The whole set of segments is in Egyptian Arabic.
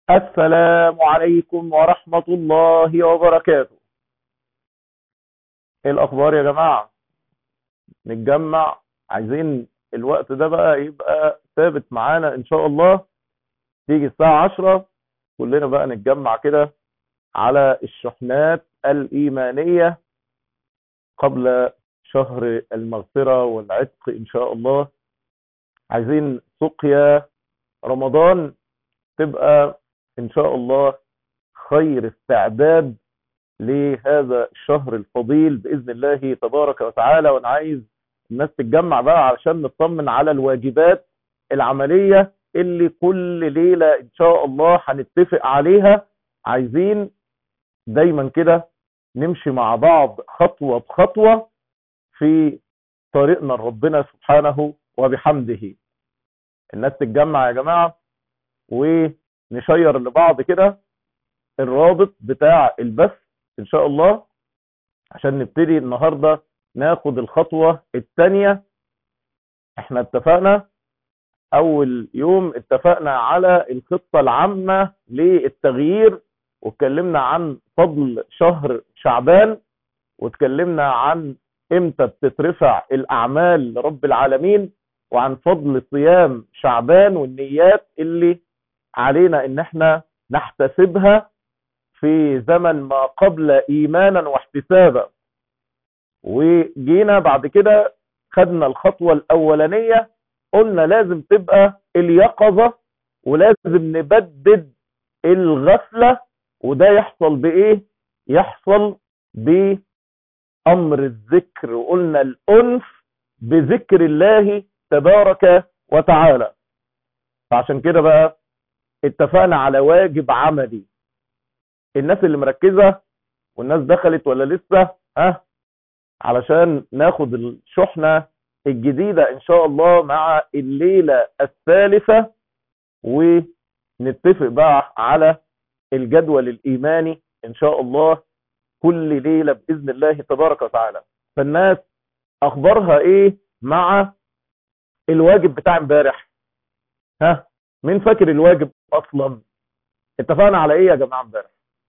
السلام عليكم ورحمة الله وبركاته ايه الاخبار يا جماعة نتجمع عايزين الوقت ده بقى يبقى ثابت معانا ان شاء الله تيجي الساعة عشرة كلنا بقى نتجمع كده على الشحنات الإيمانية قبل شهر المغفرة والعتق إن شاء الله عايزين سقيا رمضان تبقى إن شاء الله خير استعداد لهذا الشهر الفضيل بإذن الله تبارك وتعالى وأنا عايز الناس تتجمع بقى علشان نطمن على الواجبات العملية اللي كل ليلة إن شاء الله هنتفق عليها عايزين دايما كده نمشي مع بعض خطوة بخطوة في طريقنا لربنا سبحانه وبحمده الناس تتجمع يا جماعة ونشير لبعض كده الرابط بتاع البث ان شاء الله عشان نبتدي النهاردة ناخد الخطوة الثانية احنا اتفقنا اول يوم اتفقنا على الخطة العامة للتغيير واتكلمنا عن فضل شهر شعبان واتكلمنا عن امتى بتترفع الاعمال لرب العالمين وعن فضل صيام شعبان والنيات اللي علينا ان احنا نحتسبها في زمن ما قبل ايمانا واحتسابا وجينا بعد كده خدنا الخطوة الاولانية قلنا لازم تبقى اليقظة ولازم نبدد الغفلة وده يحصل بايه يحصل بامر الذكر وقلنا الانف بذكر الله تبارك وتعالى فعشان كده بقى اتفقنا على واجب عملي الناس اللي مركزة والناس دخلت ولا لسه ها علشان ناخد الشحنة الجديدة ان شاء الله مع الليلة الثالثة ونتفق بقى على الجدول الايماني ان شاء الله كل ليلة باذن الله تبارك وتعالى فالناس اخبارها ايه مع الواجب بتاع امبارح ها مين فاكر الواجب اصلا اتفقنا على ايه يا جماعه امبارح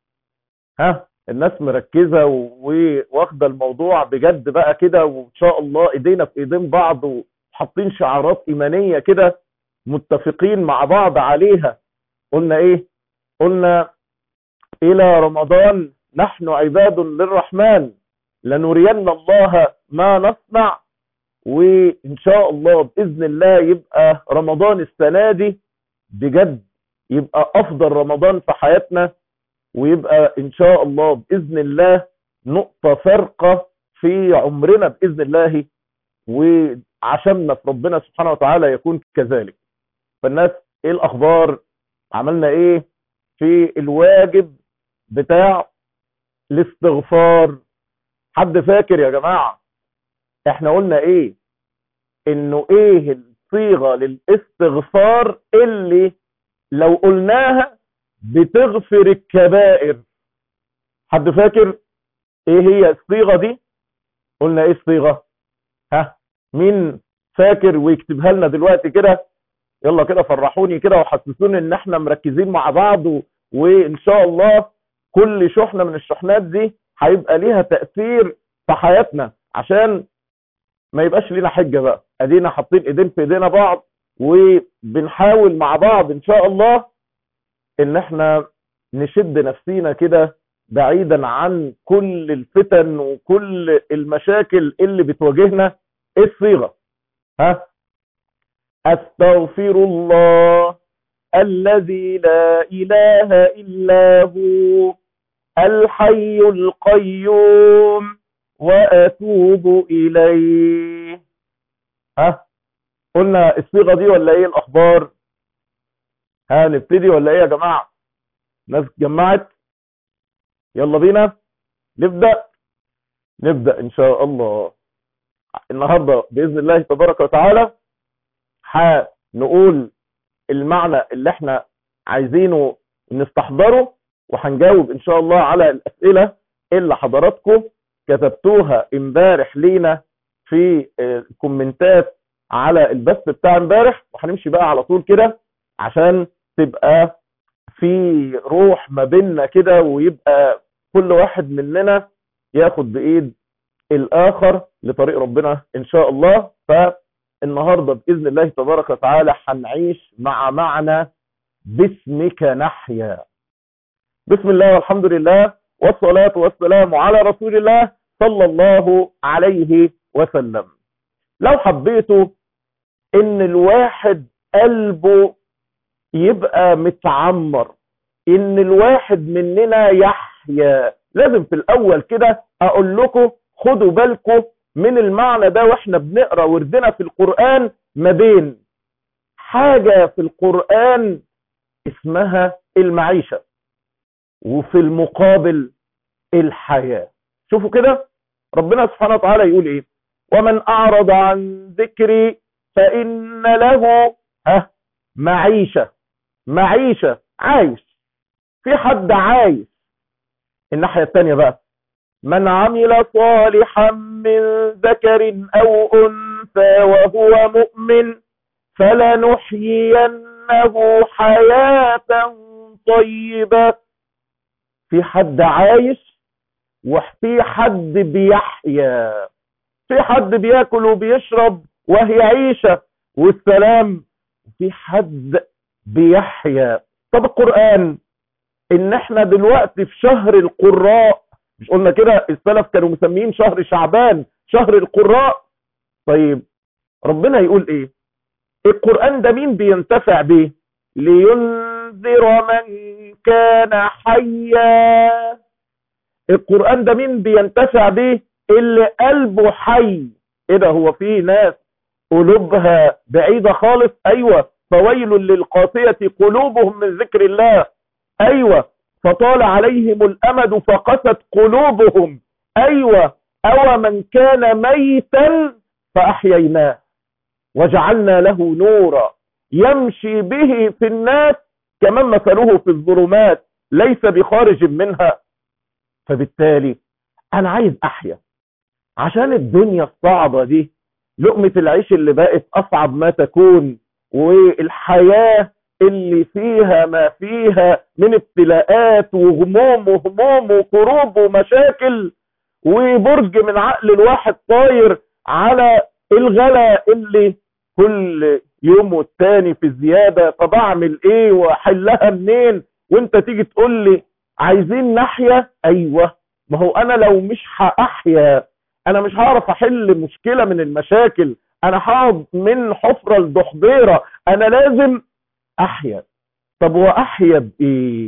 ها الناس مركزه وواخده الموضوع بجد بقى كده وان شاء الله ايدينا في ايدين بعض وحاطين شعارات ايمانيه كده متفقين مع بعض عليها قلنا ايه قلنا الى رمضان نحن عباد للرحمن لنرين الله ما نصنع وان شاء الله باذن الله يبقى رمضان السنه دي بجد يبقى افضل رمضان في حياتنا ويبقى ان شاء الله باذن الله نقطه فارقه في عمرنا باذن الله وعشمنا في ربنا سبحانه وتعالى يكون كذلك فالناس ايه الاخبار عملنا ايه في الواجب بتاع الاستغفار حد فاكر يا جماعه احنا قلنا ايه انه ايه الصيغه للاستغفار اللي لو قلناها بتغفر الكبائر حد فاكر ايه هي الصيغه دي قلنا ايه الصيغه ها مين فاكر ويكتبها لنا دلوقتي كده يلا كده فرحوني كده وحسسوني ان احنا مركزين مع بعض و... وان شاء الله كل شحنه من الشحنات دي هيبقى ليها تاثير في حياتنا عشان ما يبقاش لينا حجه بقى ادينا حاطين ايدين في ايدينا بعض وبنحاول مع بعض ان شاء الله ان احنا نشد نفسينا كده بعيدا عن كل الفتن وكل المشاكل اللي بتواجهنا ايه الصيغه ها استغفر الله الذي لا اله الا هو الحي القيوم واتوب اليه ها قلنا الصيغه دي ولا ايه الاخبار ها نبتدي ولا ايه يا جماعه ناس جمعت يلا بينا نبدا نبدا ان شاء الله النهارده باذن الله تبارك وتعالى هنقول المعنى اللي احنا عايزينه نستحضره وهنجاوب ان شاء الله على الاسئله اللي حضراتكم كتبتوها امبارح لينا في الكومنتات على البث بتاع امبارح وهنمشي بقى على طول كده عشان تبقى في روح ما بيننا كده ويبقى كل واحد مننا ياخد بايد الاخر لطريق ربنا ان شاء الله فالنهارده باذن الله تبارك وتعالى هنعيش مع معنى باسمك نحيا بسم الله والحمد لله والصلاة والسلام على رسول الله صلى الله عليه وسلم لو حبيتوا ان الواحد قلبه يبقى متعمر ان الواحد مننا يحيا لازم في الاول كده اقول لكم خدوا بالكم من المعنى ده واحنا بنقرا وردنا في القرآن ما بين حاجة في القرآن اسمها المعيشة وفي المقابل الحياة شوفوا كده ربنا سبحانه وتعالى يقول ايه ومن اعرض عن ذكري فان له ها معيشة معيشة عايش في حد عايش الناحية التانية بقى من عمل صالحا من ذكر او انثى وهو مؤمن فلنحيينه حياة طيبة في حد عايش وفي حد بيحيا في حد بياكل وبيشرب وهي عيشة والسلام في حد بيحيا طب القرآن ان احنا دلوقتي في شهر القراء مش قلنا كده السلف كانوا مسميين شهر شعبان شهر القراء طيب ربنا يقول ايه القرآن ده مين بينتفع بيه لينذر من كان حيا القرآن ده مين بينتفع بيه اللي قلبه حي ايه ده هو في ناس قلوبها بعيدة خالص ايوه فويل للقاسية قلوبهم من ذكر الله ايوه فطال عليهم الامد فقست قلوبهم ايوه او من كان ميتا فاحييناه وجعلنا له نورا يمشي به في الناس كمن مثله في الظلمات ليس بخارج منها فبالتالي انا عايز احيا عشان الدنيا الصعبة دي لقمة العيش اللي بقت اصعب ما تكون والحياة اللي فيها ما فيها من ابتلاءات وغموم وهموم وكروب ومشاكل وبرج من عقل الواحد طاير على الغلا اللي كل يوم والتاني في زيادة طب اعمل ايه واحلها منين وانت تيجي تقول لي عايزين نحيا ايوه ما هو انا لو مش هاحيا انا مش هعرف احل مشكلة من المشاكل انا هقعد من حفرة لضحضيرة انا لازم احيا طب واحيا بايه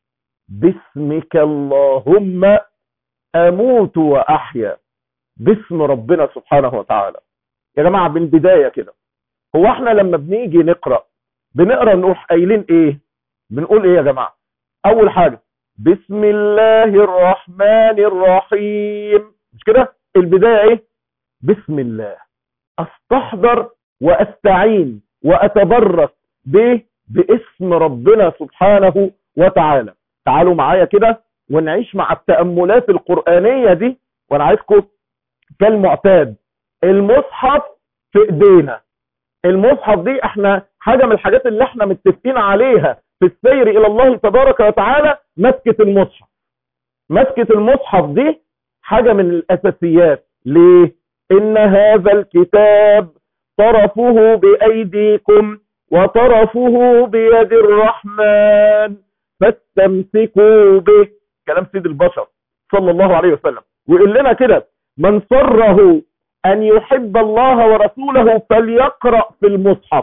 باسمك اللهم اموت واحيا باسم ربنا سبحانه وتعالى يا جماعة بالبداية كده هو احنا لما بنيجي نقرأ بنقرأ نروح قايلين ايه بنقول ايه يا جماعة اول حاجة بسم الله الرحمن الرحيم مش كده البداية ايه بسم الله استحضر واستعين واتبرك به باسم ربنا سبحانه وتعالى تعالوا معايا كده ونعيش مع التأملات القرآنية دي وانا عايزكم كالمعتاد المصحف في ايدينا المصحف دي احنا حاجة من الحاجات اللي احنا متفقين عليها في السير الى الله تبارك وتعالى مسكة المصحف مسكة المصحف دي حاجة من الاساسيات ليه ان هذا الكتاب طرفه بايديكم وطرفه بيد الرحمن فاستمسكوا به كلام سيد البشر صلى الله عليه وسلم ويقول لنا كده من سره أن يحب الله ورسوله فليقرأ في المصحف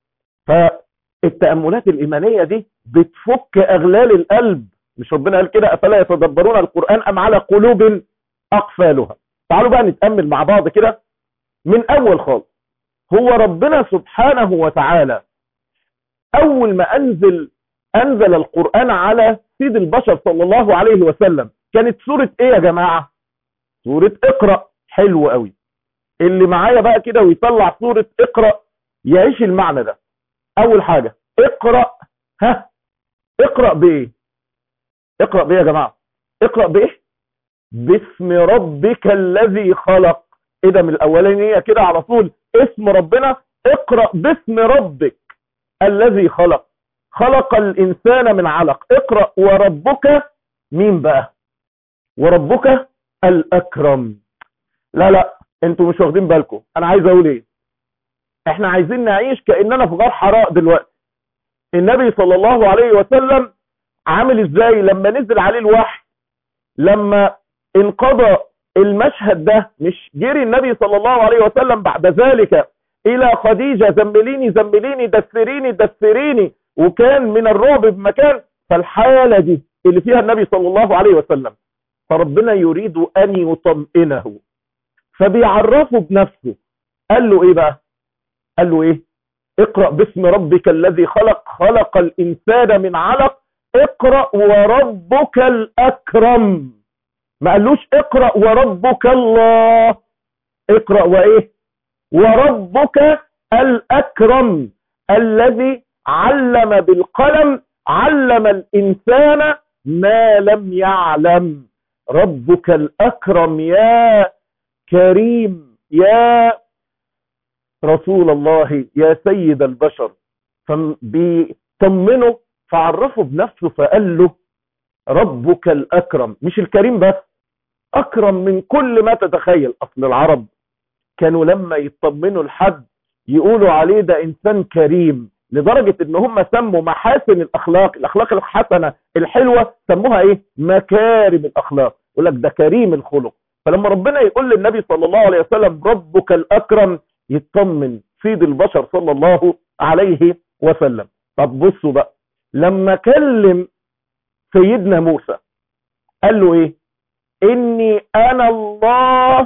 فالتأملات الإيمانية دي بتفك أغلال القلب مش ربنا قال كده أفلا يتدبرون القرآن أم على قلوب أقفالها تعالوا بقى نتأمل مع بعض كده من أول خالص هو ربنا سبحانه وتعالى أول ما أنزل أنزل القرآن على سيد البشر صلى الله عليه وسلم كانت سورة إيه يا جماعة سورة اقرأ حلو قوي اللي معايا بقى كده ويطلع سورة اقرأ يعيش المعنى ده اول حاجة اقرأ ها اقرأ بايه اقرأ بايه يا جماعة اقرأ بايه باسم ربك الذي خلق ايه ده من الاولانية كده على طول اسم ربنا اقرأ باسم ربك الذي خلق خلق الإنسان من علق اقرأ وربك مين بقى وربك الأكرم لا لا انتوا مش واخدين بالكم انا عايز اقول ايه احنا عايزين نعيش كأننا في غار حراء دلوقتي النبي صلى الله عليه وسلم عامل ازاي لما نزل عليه الوحي لما انقضى المشهد ده مش جري النبي صلى الله عليه وسلم بعد ذلك الى خديجة زمليني زمليني دثريني دثريني وكان من الرعب بمكان فالحالة دي اللي فيها النبي صلى الله عليه وسلم فربنا يريد ان يطمئنه فبيعرفه بنفسه قال له ايه بقى قال له ايه اقرأ باسم ربك الذي خلق خلق الانسان من علق اقرأ وربك الاكرم ما قالوش اقرأ وربك الله اقرأ وايه وربك الاكرم الذي علم بالقلم علم الانسان ما لم يعلم ربك الاكرم يا كريم يا رسول الله يا سيد البشر فبيطمنه فعرفه بنفسه فقال له ربك الأكرم مش الكريم بس أكرم من كل ما تتخيل أصل العرب كانوا لما يطمنوا لحد يقولوا عليه ده إنسان كريم لدرجة ان هم سموا محاسن الاخلاق الاخلاق الحسنة الحلوة سموها ايه مكارم الاخلاق يقول لك ده كريم الخلق فلما ربنا يقول للنبي صلى الله عليه وسلم ربك الاكرم يطمن سيد البشر صلى الله عليه وسلم طب بصوا بقى لما كلم سيدنا موسى قال له ايه اني انا الله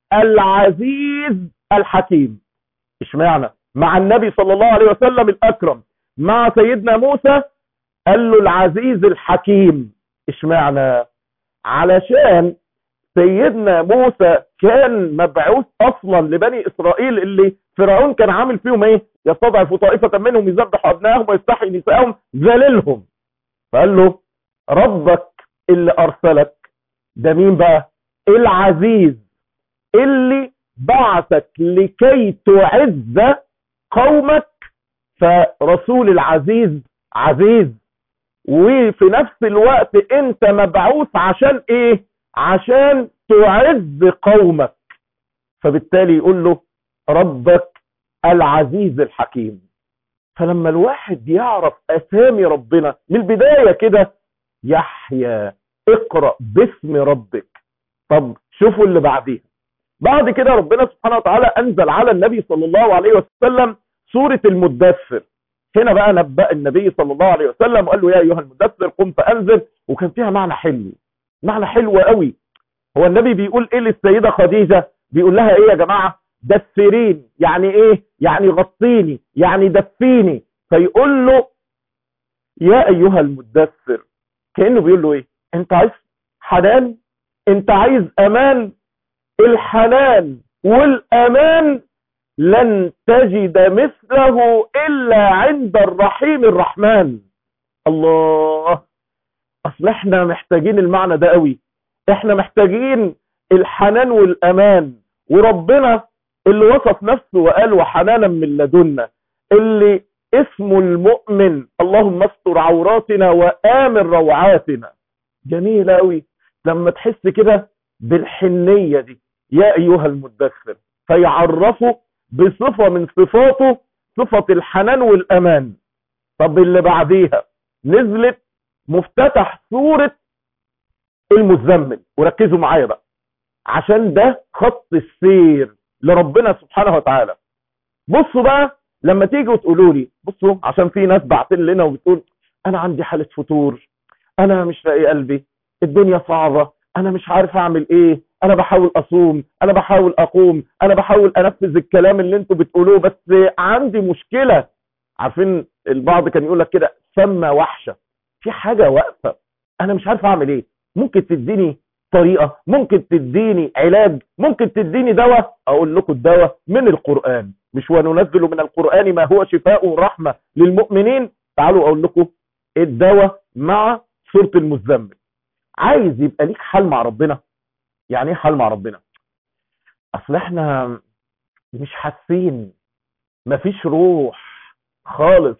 العزيز الحكيم اشمعنى مع النبي صلى الله عليه وسلم الاكرم مع سيدنا موسى قال له العزيز الحكيم اشمعنى علشان سيدنا موسى كان مبعوث اصلا لبني اسرائيل اللي فرعون كان عامل فيهم ايه يستضعف طائفة منهم يذبح ابنائهم ويستحي نسائهم ذللهم فقال له ربك اللي ارسلك ده مين بقى العزيز اللي بعثك لكي تعز قومك فرسول العزيز عزيز وفي نفس الوقت انت مبعوث عشان ايه عشان تعز قومك فبالتالي يقول له ربك العزيز الحكيم فلما الواحد يعرف اسامي ربنا من البداية كده يحيى اقرأ باسم ربك طب شوفوا اللي بعديها بعد كده ربنا سبحانه وتعالى انزل على النبي صلى الله عليه وسلم سورة المدثر هنا بقى نبأ النبي صلى الله عليه وسلم وقال له يا ايها المدثر قم فانزل وكان فيها معنى حلو معنى حلو قوي هو النبي بيقول ايه للسيدة خديجة بيقول لها ايه يا جماعة دثرين يعني ايه يعني غطيني يعني دفيني فيقول له يا ايها المدثر كأنه بيقول له ايه انت عايز حنان انت عايز امان الحنان والامان لن تجد مثله الا عند الرحيم الرحمن الله اصل احنا محتاجين المعنى ده قوي احنا محتاجين الحنان والامان وربنا اللي وصف نفسه وقال وحنانا من لدنا اللي اسمه المؤمن اللهم استر عوراتنا وامن روعاتنا جميل قوي لما تحس كده بالحنية دي يا ايها المدثر فيعرفه بصفة من صفاته صفة الحنان والامان طب اللي بعديها نزلت مفتتح سورة المزمل وركزوا معايا بقى عشان ده خط السير لربنا سبحانه وتعالى بصوا بقى لما تيجوا تقولوا لي بصوا عشان في ناس بعتين لنا وبتقول انا عندي حالة فتور انا مش لاقي قلبي الدنيا صعبة انا مش عارف اعمل ايه انا بحاول اصوم انا بحاول اقوم انا بحاول انفذ الكلام اللي انتوا بتقولوه بس عندي مشكلة عارفين البعض كان يقول لك كده سمة وحشة في حاجة واقفة انا مش عارف اعمل ايه ممكن تديني طريقة ممكن تديني علاج ممكن تديني دواء اقول لكم الدواء من القرآن مش وننزل من القرآن ما هو شفاء ورحمة للمؤمنين تعالوا اقول لكم الدواء مع سورة المزمل عايز يبقى ليك حل مع ربنا يعني ايه حل مع ربنا اصل احنا مش حاسين مفيش روح خالص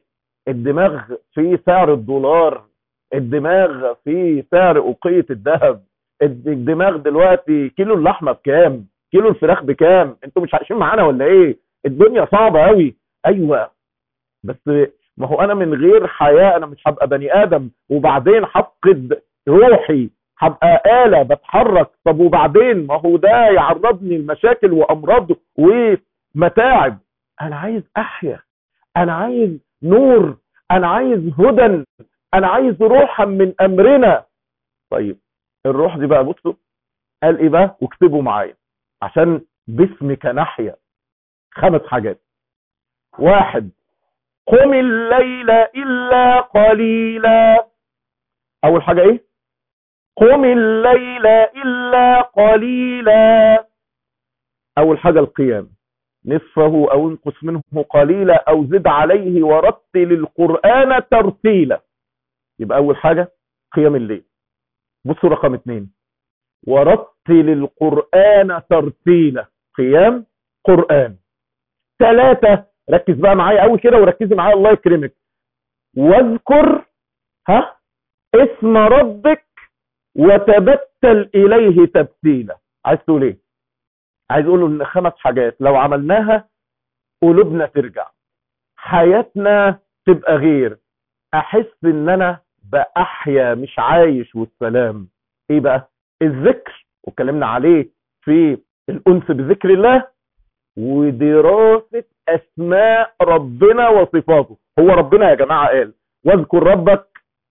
الدماغ في سعر الدولار الدماغ في سعر أوقية الذهب الدماغ دلوقتي كيلو اللحمة بكام كيلو الفراخ بكام انتوا مش عايشين معانا ولا ايه الدنيا صعبة قوي ايوه بس ما هو انا من غير حياة انا مش هبقى بني ادم وبعدين هفقد روحي هبقى آلة بتحرك طب وبعدين ما هو ده يعرضني لمشاكل وامراض ومتاعب انا عايز احيا انا عايز نور انا عايز هدى انا عايز روحا من امرنا طيب الروح دي بقى بصوا قال ايه بقى واكتبوا معايا عشان باسمك نحيا خمس حاجات واحد قم الليل الا قليلا اول حاجة ايه قم الليل الا قليلا اول حاجة القيام نصفه او انقص منه قليلا او زد عليه ورتل القرآن ترتيلا يبقى اول حاجة قيام الليل بصوا رقم اتنين ورتل القرآن ترتيلا قيام قرآن ثلاثة ركز بقى معايا قوي كده وركزي معايا الله يكرمك واذكر ها اسم ربك وتبتل اليه تبتيلا عايز تقول ايه عايز اقول ان خمس حاجات لو عملناها قلوبنا ترجع حياتنا تبقى غير احس ان انا باحيا مش عايش والسلام ايه بقى الذكر واتكلمنا عليه في الانس بذكر الله ودراسة اسماء ربنا وصفاته هو ربنا يا جماعة قال واذكر ربك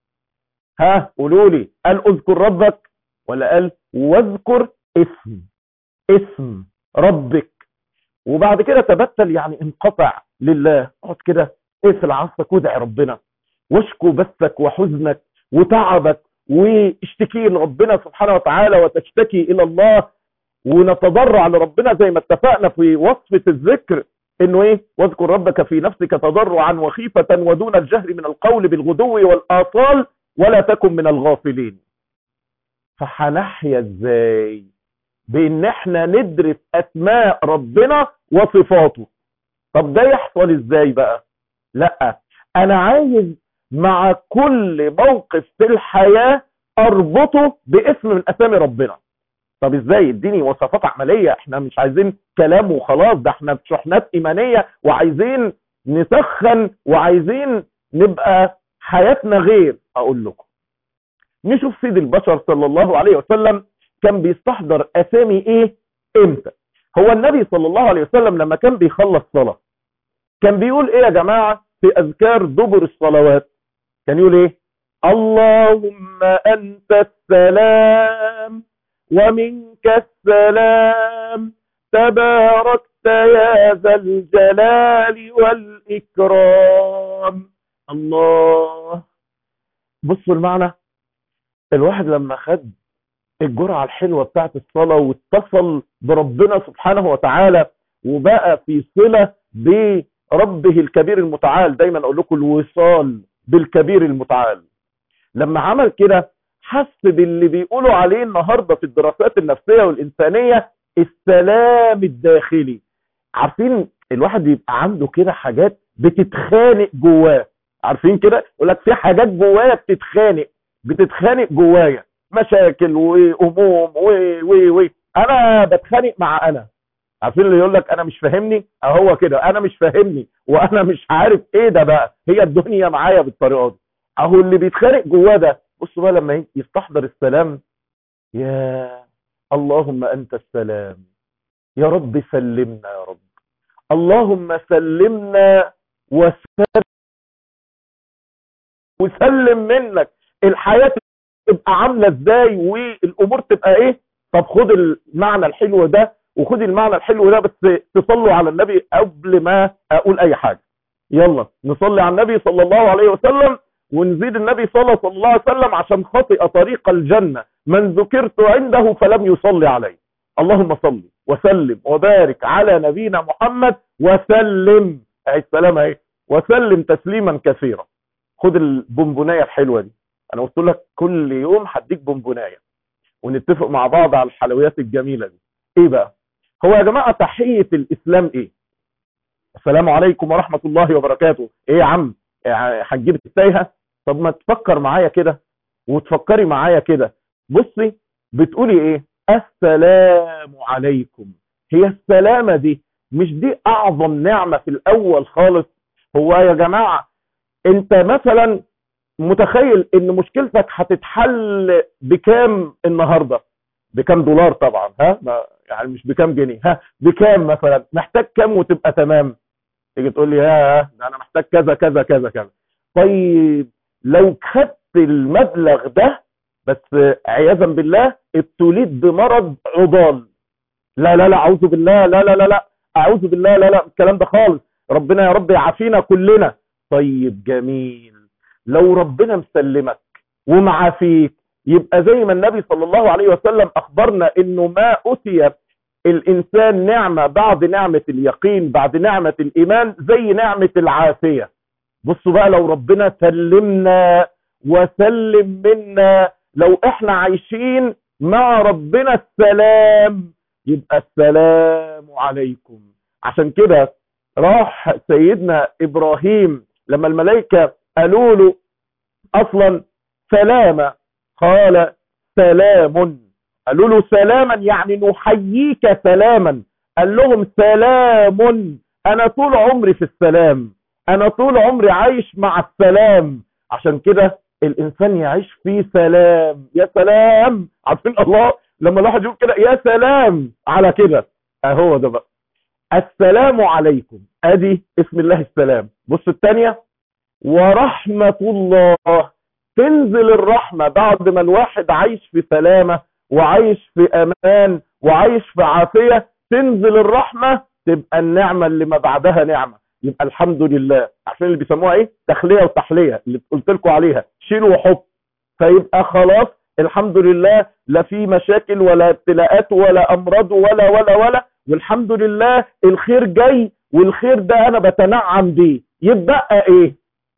ها قولوا لي قال اذكر ربك ولا قال واذكر اسم اسم ربك وبعد كده تبتل يعني انقطع لله اقعد كده اقفل عصفك وادعي ربنا واشكو بثك وحزنك وتعبك واشتكي لربنا سبحانه وتعالى وتشتكي الى الله ونتضرع لربنا زي ما اتفقنا في وصفة الذكر انه ايه واذكر ربك في نفسك تضرعا وخيفة ودون الجهر من القول بالغدو والآصال ولا تكن من الغافلين فهنحيا ازاي بان احنا ندرس اسماء ربنا وصفاته طب ده يحصل ازاي بقى لا انا عايز مع كل موقف في الحياة اربطه باسم من اسامي ربنا طب ازاي اديني وصفات عملية احنا مش عايزين كلام وخلاص ده احنا في شحنات ايمانية وعايزين نسخن وعايزين نبقى حياتنا غير اقول لكم نشوف سيد البشر صلى الله عليه وسلم كان بيستحضر اسامي ايه امتى هو النبي صلى الله عليه وسلم لما كان بيخلص صلاة كان بيقول ايه يا جماعة في اذكار دبر الصلوات كان يقول ايه اللهم انت السلام ومنك السلام تباركت يا ذا الجلال والإكرام الله بصوا المعنى الواحد لما خد الجرعة الحلوة بتاعت الصلاة واتصل بربنا سبحانه وتعالى وبقى في صلة بربه الكبير المتعال دايما اقول لكم الوصال بالكبير المتعال لما عمل كده حس باللي بيقولوا عليه النهاردة في الدراسات النفسية والإنسانية السلام الداخلي عارفين الواحد يبقى عنده كده حاجات بتتخانق جواه عارفين كده يقول لك في حاجات جوايا بتتخانق بتتخانق جوايا مشاكل وهموم و و و انا بتخانق مع انا عارفين اللي يقول لك انا مش فاهمني اهو كده انا مش فاهمني وانا مش عارف ايه ده بقى هي الدنيا معايا بالطريقه دي اهو اللي بيتخانق جواه ده بصوا بقى لما يستحضر السلام يا اللهم انت السلام يا رب سلمنا يا رب اللهم سلمنا وسلم وسلم منك الحياة تبقى عاملة ازاي والامور تبقى ايه طب خد المعنى الحلو ده وخد المعنى الحلو ده بس تصلوا على النبي قبل ما اقول اي حاجة يلا نصلي على النبي صلى الله عليه وسلم ونزيد النبي صلى الله عليه وسلم عشان خطئ طريق الجنة من ذكرت عنده فلم يصلي عليه اللهم صل وسلم وبارك على نبينا محمد وسلم السلام اهي وسلم تسليما كثيرا خد البونبونايه الحلوه دي انا قلت لك كل يوم هديك بونبونايه ونتفق مع بعض على الحلويات الجميله دي ايه بقى هو يا جماعه تحيه الاسلام ايه السلام عليكم ورحمه الله وبركاته ايه يا عم يعني هتجيب التايهه طب ما تفكر معايا كده وتفكري معايا كده بصي بتقولي ايه السلام عليكم هي السلامة دي مش دي اعظم نعمة في الاول خالص هو يا جماعة انت مثلا متخيل ان مشكلتك هتتحل بكام النهاردة بكام دولار طبعا ها ما يعني مش بكام جنيه ها بكام مثلا محتاج كام وتبقى تمام تيجي تقول لي ها ده انا محتاج كذا كذا كذا كذا طيب لو خدت المبلغ ده بس عياذا بالله ابتليت بمرض عضال لا لا لا اعوذ بالله لا لا لا لا اعوذ بالله لا لا الكلام ده خالص ربنا يا رب يعافينا كلنا طيب جميل لو ربنا مسلمك ومعافيك يبقى زي ما النبي صلى الله عليه وسلم اخبرنا انه ما اتي الانسان نعمة بعد نعمة اليقين بعد نعمة الايمان زي نعمة العافية بصوا بقى لو ربنا سلمنا وسلم منا لو احنا عايشين مع ربنا السلام يبقى السلام عليكم عشان كده راح سيدنا ابراهيم لما الملائكة قالوا له اصلا سلامة قال سلام قالوا له سلاما يعني نحييك سلاما قال لهم سلام انا طول عمري في السلام انا طول عمري عايش مع السلام عشان كده الانسان يعيش في سلام يا سلام عارفين الله لما الواحد يقول كده يا سلام على كده اهو ده بقى السلام عليكم ادي اسم الله السلام بص الثانيه ورحمه الله تنزل الرحمه بعد ما الواحد عايش في سلامه وعايش في امان وعايش في عافيه تنزل الرحمه تبقى النعمه اللي ما بعدها نعمه يبقى الحمد لله عشان اللي بيسموها ايه تخليه وتحليه اللي قلت لكم عليها شيل وحط فيبقى خلاص الحمد لله لا في مشاكل ولا ابتلاءات ولا امراض ولا ولا ولا والحمد لله الخير جاي والخير ده انا بتنعم بيه يبقى ايه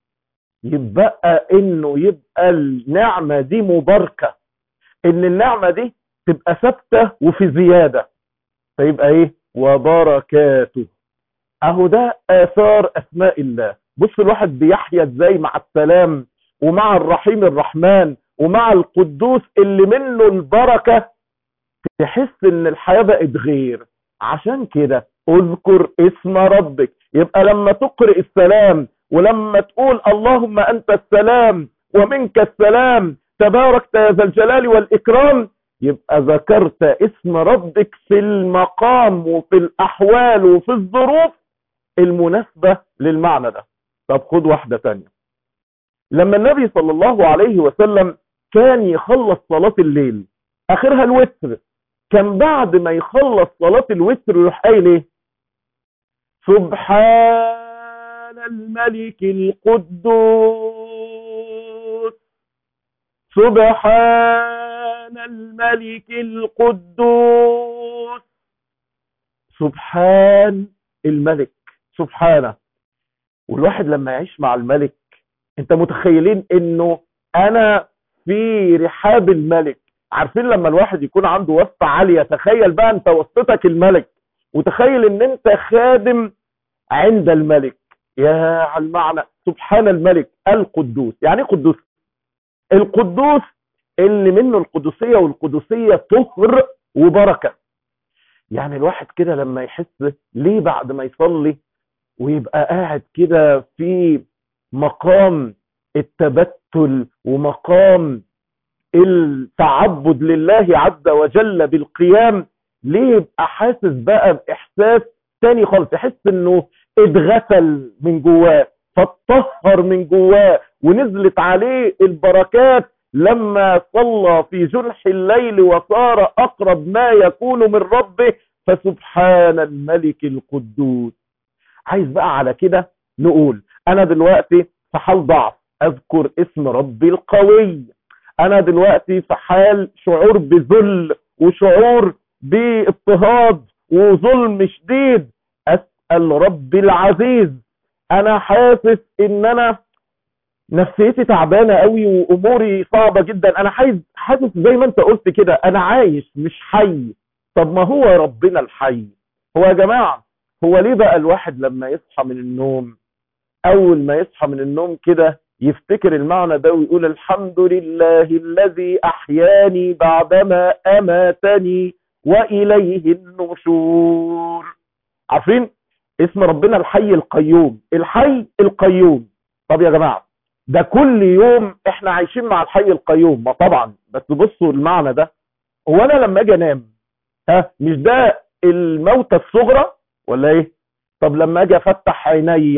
يبقى انه يبقى النعمه دي مباركه ان النعمه دي تبقى ثابته وفي زياده فيبقى ايه وبركاته اهو ده اثار اسماء الله بص الواحد بيحيا ازاي مع السلام ومع الرحيم الرحمن ومع القدوس اللي منه البركة تحس ان الحياة بقت غير عشان كده اذكر اسم ربك يبقى لما تقرئ السلام ولما تقول اللهم انت السلام ومنك السلام تباركت يا ذا الجلال والاكرام يبقى ذكرت اسم ربك في المقام وفي الاحوال وفي الظروف المناسبة للمعنى ده طب خد واحدة تانية لما النبي صلى الله عليه وسلم كان يخلص صلاة الليل اخرها الوتر كان بعد ما يخلص صلاة الوتر يروح قايل ايه سبحان الملك القدوس سبحان الملك القدوس سبحان الملك سبحانه والواحد لما يعيش مع الملك انت متخيلين انه انا في رحاب الملك عارفين لما الواحد يكون عنده واسطة عالية تخيل بقى انت واسطتك الملك وتخيل ان انت خادم عند الملك يا على المعنى سبحان الملك القدوس يعني ايه قدوس القدوس اللي منه القدسية والقدسية طهر وبركة يعني الواحد كده لما يحس ليه بعد ما يصلي ويبقى قاعد كده في مقام التبتل ومقام التعبد لله عز وجل بالقيام ليه يبقى حاسس بقى باحساس تاني خالص يحس انه اتغسل من جواه فاتطهر من جواه ونزلت عليه البركات لما صلى في جنح الليل وصار اقرب ما يكون من ربه فسبحان الملك القدوس عايز بقى على كده نقول انا دلوقتي في حال ضعف اذكر اسم ربي القوي انا دلوقتي في حال شعور بذل وشعور باضطهاد وظلم شديد اسال ربي العزيز انا حاسس ان انا نفسيتي تعبانه قوي واموري صعبه جدا انا عايز حاسس زي ما انت قلت كده انا عايش مش حي طب ما هو ربنا الحي هو يا جماعه هو ليه بقى الواحد لما يصحى من النوم اول ما يصحى من النوم كده يفتكر المعنى ده ويقول الحمد لله الذي احياني بعدما اماتني واليه النشور عارفين اسم ربنا الحي القيوم الحي القيوم طب يا جماعه ده كل يوم احنا عايشين مع الحي القيوم ما طبعا بس بصوا المعنى ده هو انا لما اجي انام ها مش ده الموتى الصغرى ولا ايه طب لما اجي افتح عيني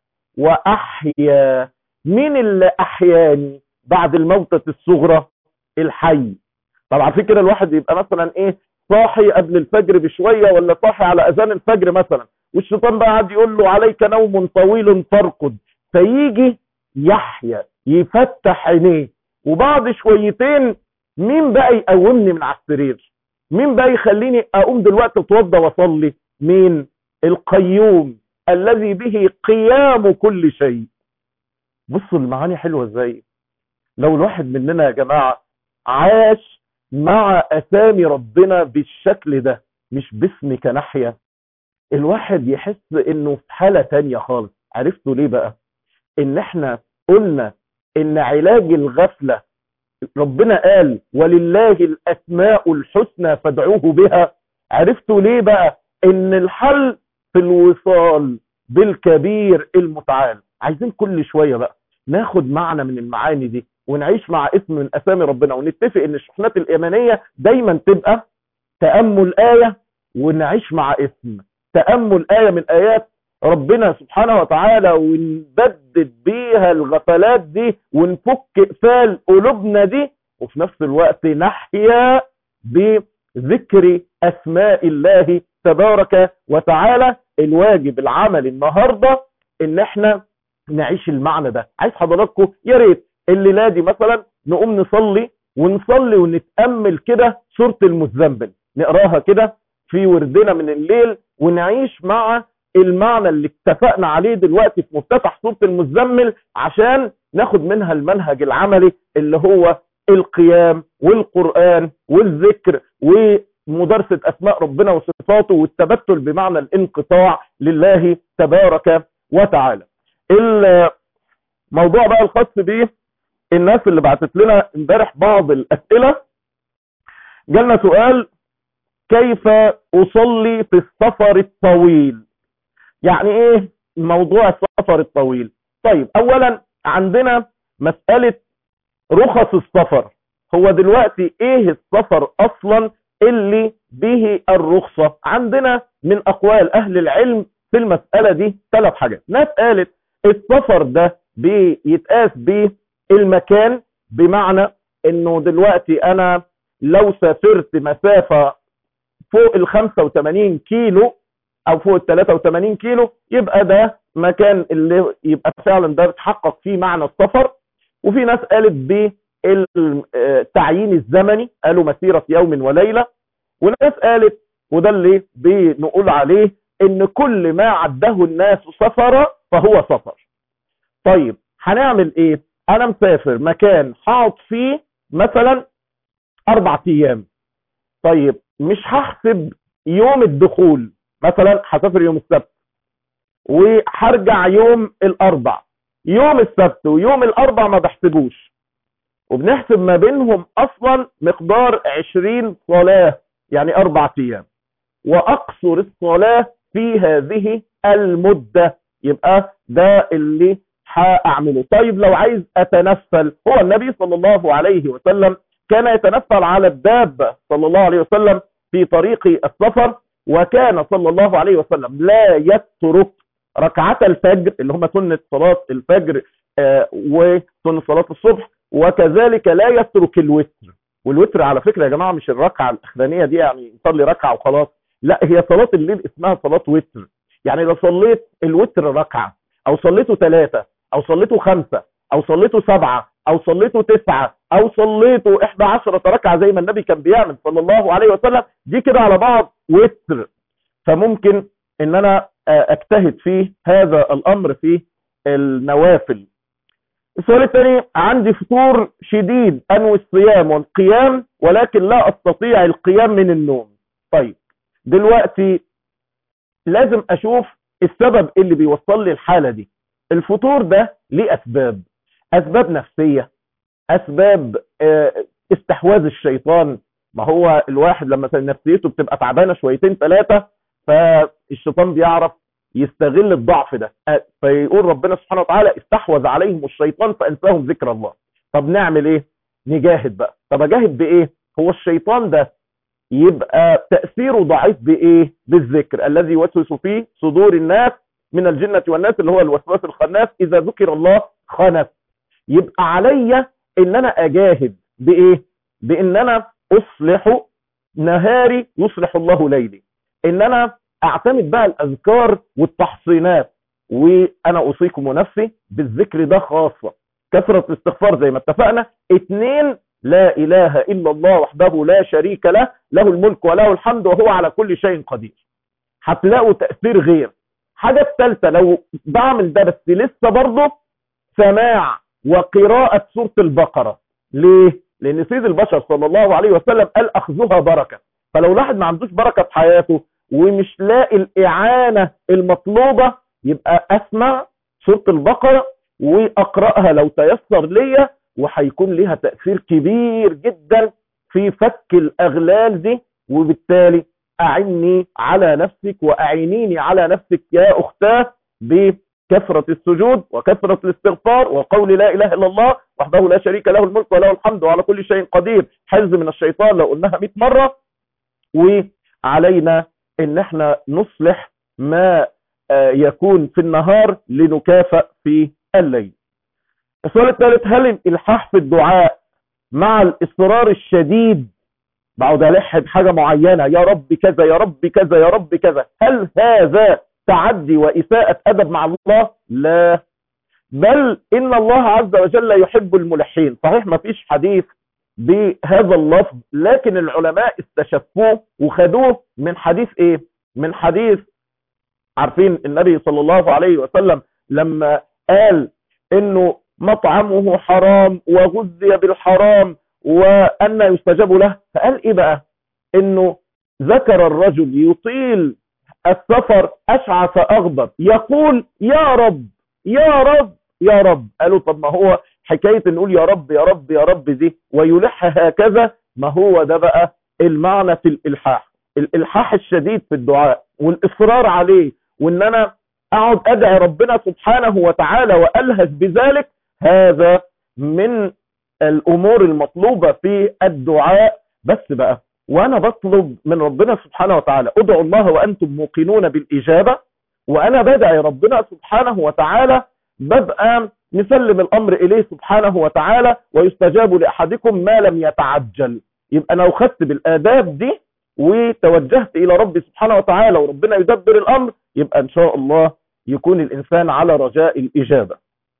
واحيا مين اللي احياني بعد الموتة الصغرى الحي طب على فكره الواحد يبقى مثلا ايه صاحي قبل الفجر بشويه ولا صاحي على اذان الفجر مثلا والشيطان بقى قاعد يقول له عليك نوم طويل ترقد فيجي يحيا يفتح عينيه وبعد شويتين مين بقى يقومني من على السرير مين بقى يخليني اقوم دلوقتي اتوضى واصلي مين القيوم الذي به قيام كل شيء بصوا المعاني حلوه ازاي لو الواحد مننا يا جماعه عاش مع اسامي ربنا بالشكل ده مش باسمك ناحيه الواحد يحس انه في حاله تانية خالص عرفتوا ليه بقى ان احنا قلنا ان علاج الغفله ربنا قال ولله الاسماء الحسنى فادعوه بها عرفتوا ليه بقى ان الحل في الوصال بالكبير المتعال عايزين كل شويه بقى ناخد معنى من المعاني دي ونعيش مع اسم من اسامي ربنا ونتفق ان الشحنات الايمانيه دايما تبقى تامل ايه ونعيش مع اسم تامل ايه من ايات ربنا سبحانه وتعالى ونبدد بيها الغفلات دي ونفك اقفال قلوبنا دي وفي نفس الوقت نحيا بذكر اسماء الله تبارك وتعالى الواجب العمل النهارده ان احنا نعيش المعنى ده عايز حضراتكم يا ريت الليله دي مثلا نقوم نصلي ونصلي ونتامل كده سوره المزمل نقراها كده في وردنا من الليل ونعيش مع المعنى اللي اتفقنا عليه دلوقتي في مفتتح سوره المزمل عشان ناخد منها المنهج العملي اللي هو القيام والقران والذكر ومدارسه اسماء ربنا وصفاته والتبتل بمعنى الانقطاع لله تبارك وتعالى الموضوع بقى الخاص بيه الناس اللي بعتت لنا امبارح بعض الاسئله جالنا سؤال كيف اصلي في السفر الطويل يعني ايه موضوع السفر الطويل طيب اولا عندنا مساله رخص السفر هو دلوقتي ايه السفر اصلا اللي به الرخصه عندنا من اقوال اهل العلم في المساله دي ثلاث حاجات ناس قالت السفر ده بيتقاس بالمكان بمعنى انه دلوقتي انا لو سافرت مسافة فوق ال 85 كيلو او فوق ال 83 كيلو يبقى ده مكان اللي يبقى فعلا ده بتحقق فيه معنى السفر وفي ناس قالت بالتعيين الزمني قالوا مسيرة يوم وليلة وناس قالت وده اللي بنقول عليه ان كل ما عده الناس سفرا فهو سفر طيب هنعمل ايه انا مسافر مكان هقعد فيه مثلا اربع ايام طيب مش هحسب يوم الدخول مثلا هسافر يوم السبت وهرجع يوم الاربع يوم السبت ويوم الاربع ما بحسبوش وبنحسب ما بينهم اصلا مقدار 20 صلاة يعني اربع ايام واقصر الصلاة في هذه المدة يبقى ده اللي هاعمله طيب لو عايز اتنفل هو النبي صلى الله عليه وسلم كان يتنفل على الدابة صلى الله عليه وسلم في طريق السفر وكان صلى الله عليه وسلم لا يترك ركعة الفجر اللي هم سنة صلاة الفجر آه وسنة صلاة الصبح وكذلك لا يترك الوتر والوتر على فكرة يا جماعة مش الركعة الأخرانية دي يعني نصلي ركعة وخلاص لا هي صلاة الليل اسمها صلاة وتر يعني لو صليت الوتر ركعة او صليته ثلاثة او صليته خمسة او صليته سبعة او صليته تسعة او صليته احدى عشرة ركعة زي ما النبي كان بيعمل صلى الله عليه وسلم دي كده على بعض وتر فممكن ان انا اجتهد في هذا الامر في النوافل السؤال الثاني عندي فطور شديد انوي الصيام والقيام ولكن لا استطيع القيام من النوم طيب دلوقتي لازم اشوف السبب اللي بيوصل لي الحالة دي الفتور ده ليه اسباب اسباب نفسيه اسباب آه، استحواذ الشيطان ما هو الواحد لما نفسيته بتبقى تعبانه شويتين ثلاثه فالشيطان بيعرف يستغل الضعف ده آه، فيقول ربنا سبحانه وتعالى استحوذ عليهم الشيطان فانساهم ذكر الله طب نعمل ايه نجاهد بقى طب اجاهد بايه هو الشيطان ده يبقى تأثيره ضعيف بايه بالذكر الذي يوسوس في صدور الناس من الجنة والناس اللي هو الوسواس الخناس اذا ذكر الله خنس يبقى عليا ان انا اجاهد بايه بان انا اصلح نهاري يصلح الله ليلي ان انا اعتمد بقى الاذكار والتحصينات وانا اوصيكم ونفسي بالذكر ده خاصه كثره الاستغفار زي ما اتفقنا اتنين لا اله الا الله وحده لا شريك له له الملك وله الحمد وهو على كل شيء قدير هتلاقوا تاثير غير حاجه الثالثه لو بعمل ده بس لسه برضه سماع وقراءه سوره البقره ليه لان سيد البشر صلى الله عليه وسلم قال اخذها بركه فلو الواحد ما عندوش بركه في حياته ومش لاقي الاعانه المطلوبه يبقى اسمع سوره البقره واقراها لو تيسر ليا وهيكون ليها تاثير كبير جدا في فك الاغلال دي وبالتالي اعني على نفسك واعينيني على نفسك يا اختاه بكثره السجود وكثره الاستغفار وقول لا اله الا الله وحده لا شريك له الملك وله الحمد وعلى كل شيء قدير حز من الشيطان لو قلناها 100 مره وعلينا ان احنا نصلح ما يكون في النهار لنكافئ في الليل السؤال الثالث هل الالحاح في الدعاء مع الاصرار الشديد بقعد الح بحاجه معينه يا رب كذا يا رب كذا يا رب كذا هل هذا تعدي واساءه ادب مع الله لا بل ان الله عز وجل يحب الملحين صحيح ما فيش حديث بهذا اللفظ لكن العلماء استشفوه وخدوه من حديث ايه من حديث عارفين النبي صلى الله عليه وسلم لما قال انه مطعمه حرام وغذي بالحرام وأن يستجاب له فقال إيه بقى إنه ذكر الرجل يطيل السفر أشعث أغبر يقول يا رب يا رب يا رب قالوا طب ما هو حكاية نقول يا رب يا رب يا رب دي ويلح هكذا ما هو ده بقى المعنى في الإلحاح الإلحاح الشديد في الدعاء والإصرار عليه وإن أنا أقعد أدعي ربنا سبحانه وتعالى وألهج بذلك هذا من الامور المطلوبه في الدعاء بس بقى وانا بطلب من ربنا سبحانه وتعالى ادعوا الله وانتم موقنون بالاجابه وانا بدعي ربنا سبحانه وتعالى ببقى نسلم الامر اليه سبحانه وتعالى ويستجاب لاحدكم ما لم يتعجل يبقى انا اخذت بالاداب دي وتوجهت الى ربي سبحانه وتعالى وربنا يدبر الامر يبقى ان شاء الله يكون الانسان على رجاء الاجابه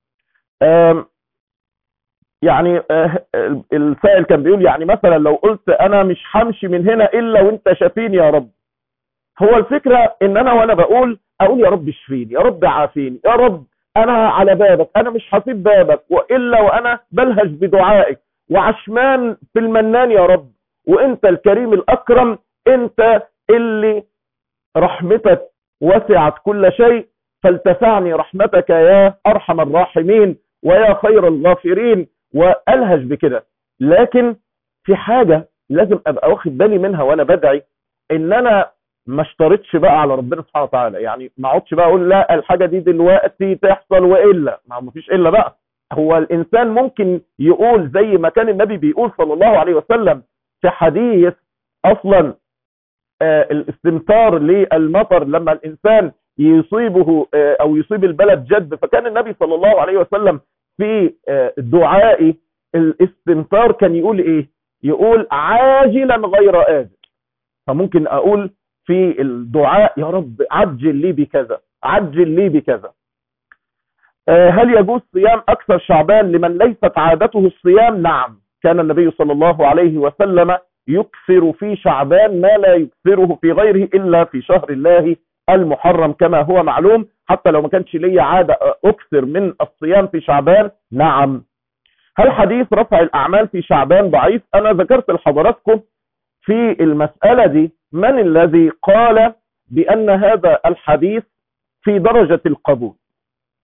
يعني السائل كان بيقول يعني مثلا لو قلت انا مش همشي من هنا الا وانت شافيني يا رب هو الفكرة ان انا وانا بقول اقول يا رب اشفيني يا رب عافيني يا رب انا على بابك انا مش هسيب بابك والا وانا بلهج بدعائك وعشمان في المنان يا رب وانت الكريم الاكرم انت اللي رحمتك وسعت كل شيء فالتسعني رحمتك يا ارحم الراحمين ويا خير الغافرين والهج بكده لكن في حاجة لازم ابقى واخد بالي منها وانا بدعي ان انا ما اشترطش بقى على ربنا سبحانه وتعالى يعني ما اقعدش بقى اقول لا الحاجة دي دلوقتي تحصل والا ما فيش الا بقى هو الانسان ممكن يقول زي ما كان النبي بيقول صلى الله عليه وسلم في حديث اصلا آه الاستمتار للمطر لما الانسان يصيبه آه او يصيب البلد جد فكان النبي صلى الله عليه وسلم في دعائي الاستمتار كان يقول ايه يقول عاجلا غير آجل فممكن اقول في الدعاء يا رب عجل لي بكذا عجل لي بكذا هل يجوز صيام اكثر شعبان لمن ليست عادته الصيام نعم كان النبي صلى الله عليه وسلم يكثر في شعبان ما لا يكثره في غيره الا في شهر الله المحرم كما هو معلوم حتى لو ما كانش ليا عادة اكثر من الصيام في شعبان نعم هل حديث رفع الاعمال في شعبان ضعيف انا ذكرت لحضراتكم في المسألة دي من الذي قال بان هذا الحديث في درجة القبول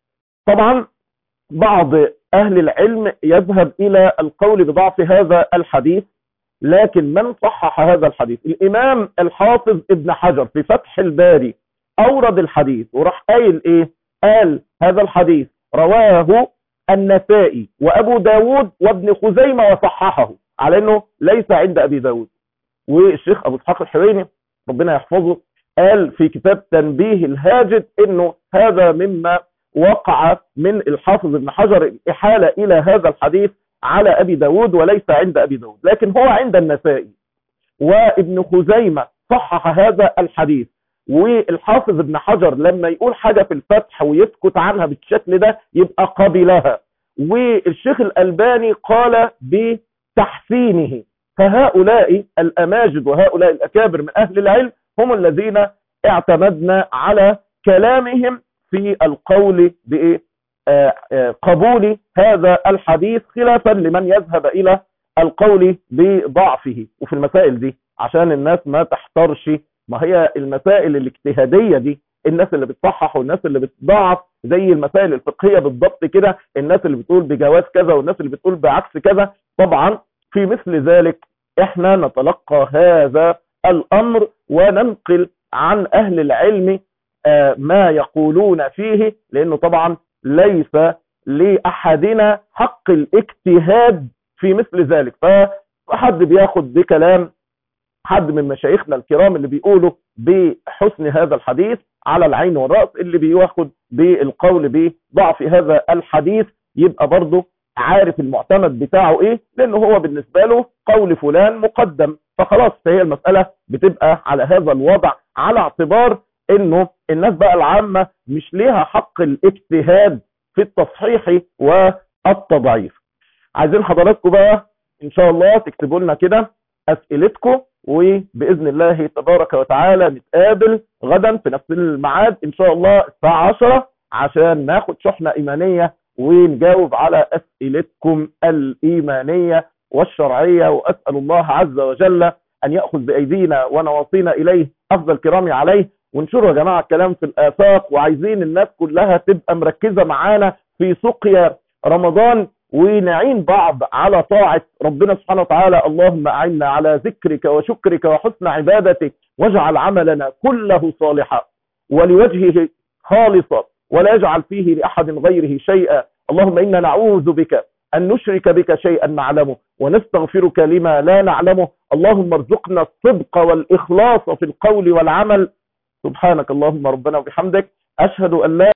طبعا بعض أهل العلم يذهب إلى القول بضعف هذا الحديث لكن من صحح هذا الحديث الإمام الحافظ ابن حجر في فتح الباري أورد الحديث وراح قايل إيه قال هذا الحديث رواه النسائي وأبو داود وابن خزيمة وصححه على أنه ليس عند أبي داود والشيخ أبو اسحاق الحويني ربنا يحفظه قال في كتاب تنبيه الهاجد أنه هذا مما وقع من الحافظ ابن حجر الإحالة إلى هذا الحديث على أبي داود وليس عند أبي داود لكن هو عند النسائي وابن خزيمة صحح هذا الحديث والحافظ ابن حجر لما يقول حاجة في الفتح ويسكت عنها بالشكل ده يبقى قبلها والشيخ الألباني قال بتحسينه فهؤلاء الأماجد وهؤلاء الأكابر من أهل العلم هم الذين اعتمدنا على كلامهم في القول بقبول هذا الحديث خلافا لمن يذهب إلى القول بضعفه وفي المسائل دي عشان الناس ما تحترش ما هي المسائل الاجتهادية دي الناس اللي بتصحح والناس اللي بتضعف زي المسائل الفقهية بالضبط كده الناس اللي بتقول بجواز كذا والناس اللي بتقول بعكس كذا طبعا في مثل ذلك احنا نتلقى هذا الامر وننقل عن اهل العلم ما يقولون فيه لانه طبعا ليس لاحدنا حق الاجتهاد في مثل ذلك فحد بياخد بكلام حد من مشايخنا الكرام اللي بيقولوا بحسن هذا الحديث على العين والرأس اللي بياخد بالقول بضعف هذا الحديث يبقى برضه عارف المعتمد بتاعه ايه لانه هو بالنسبة له قول فلان مقدم فخلاص فهي المسألة بتبقى على هذا الوضع على اعتبار انه الناس بقى العامة مش ليها حق الاجتهاد في التصحيح والتضعيف عايزين حضراتكم بقى ان شاء الله تكتبوا لنا كده اسئلتكم وباذن الله تبارك وتعالى نتقابل غدا في نفس الميعاد ان شاء الله الساعه 10 عشان ناخد شحنه ايمانيه ونجاوب على اسئلتكم الايمانيه والشرعيه واسال الله عز وجل ان ياخذ بايدينا ونواصينا اليه افضل كرامي عليه وانشروا يا جماعه الكلام في الافاق وعايزين الناس كلها تبقى مركزه معانا في سقيا رمضان ونعين بعض على طاعة ربنا سبحانه وتعالى اللهم أعنا على ذكرك وشكرك وحسن عبادتك واجعل عملنا كله صالحا ولوجهه خالصا ولا يجعل فيه لأحد غيره شيئا اللهم إنا نعوذ بك أن نشرك بك شيئا نعلمه ونستغفرك لما لا نعلمه اللهم ارزقنا الصدق والإخلاص في القول والعمل سبحانك اللهم ربنا وبحمدك أشهد أن لا